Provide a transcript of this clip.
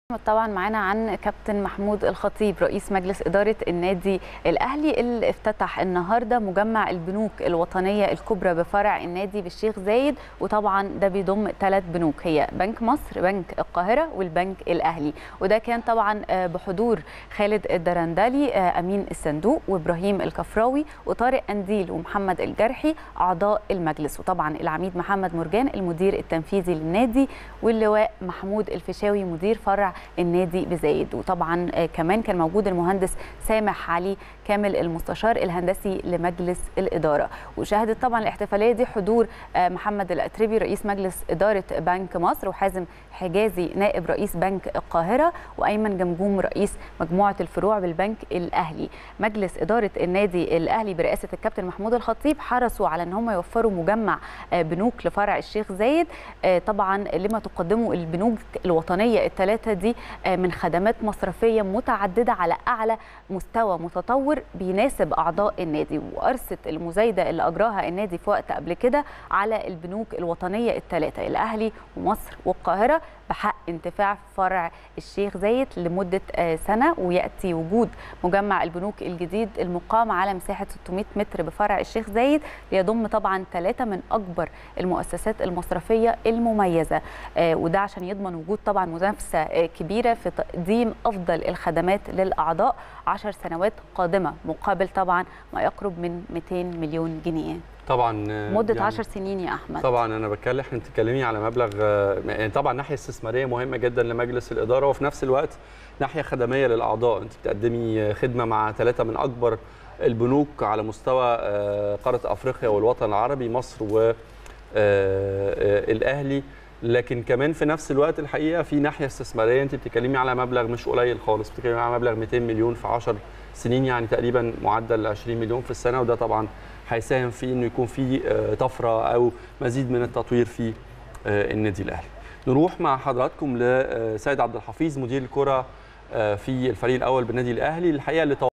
طبعا معانا عن كابتن محمود الخطيب رئيس مجلس إدارة النادي الأهلي اللي افتتح النهاردة مجمع البنوك الوطنية الكبرى بفرع النادي بالشيخ زايد وطبعا ده بيضم ثلاث بنوك هي بنك مصر بنك القاهرة والبنك الأهلي وده كان طبعا بحضور خالد الدرندلي أمين الصندوق وإبراهيم الكفراوي وطارق أنديل ومحمد الجرحي أعضاء المجلس وطبعا العميد محمد مرجان المدير التنفيذي للنادي واللواء محمود الفيشاوي مدير فرع النادي بزايد وطبعا كمان كان موجود المهندس سامح علي كامل المستشار الهندسي لمجلس الإدارة وشهدت طبعا الاحتفالية دي حضور محمد الأتربي رئيس مجلس إدارة بنك مصر وحازم حجازي نائب رئيس بنك القاهرة وأيمن جمجوم رئيس مجموعة الفروع بالبنك الأهلي مجلس إدارة النادي الأهلي برئاسة الكابتن محمود الخطيب حرصوا على أن هم يوفروا مجمع بنوك لفرع الشيخ زايد طبعا لما تقدمه البنوك الوطنية الثلاثة دي من خدمات مصرفية متعددة على أعلى مستوى متطور بيناسب أعضاء النادي وأرصة المزايدة اللي أجراها النادي في وقت قبل كده على البنوك الوطنية الثلاثة الأهلي ومصر والقاهرة بحق انتفاع فرع الشيخ زايد لمدة سنة ويأتي وجود مجمع البنوك الجديد المقام على مساحة 600 متر بفرع الشيخ زايد ليضم طبعا ثلاثة من أكبر المؤسسات المصرفية المميزة وده عشان يضمن وجود طبعا منافسة كبيرة في تقديم أفضل الخدمات للأعضاء 10 سنوات قادمة مقابل طبعا ما يقرب من 200 مليون جنيه طبعا مده يعني 10 سنين يا احمد طبعا انا بتكلم احنا بتتكلمي على مبلغ يعني طبعا ناحيه استثماريه مهمه جدا لمجلس الاداره وفي نفس الوقت ناحيه خدميه للاعضاء انت بتقدمي خدمه مع ثلاثه من اكبر البنوك على مستوى قاره افريقيا والوطن العربي مصر والاهلي لكن كمان في نفس الوقت الحقيقه في ناحيه استثماريه انت بتتكلمي على مبلغ مش قليل خالص بتتكلمي على مبلغ 200 مليون في 10 سنين يعني تقريبا معدل 20 مليون في السنه وده طبعا هيساهم في انه يكون في طفره او مزيد من التطوير في النادي الاهلي. نروح مع حضراتكم لسيد عبد الحفيظ مدير الكره في الفريق الاول بالنادي الاهلي الحقيقه اللي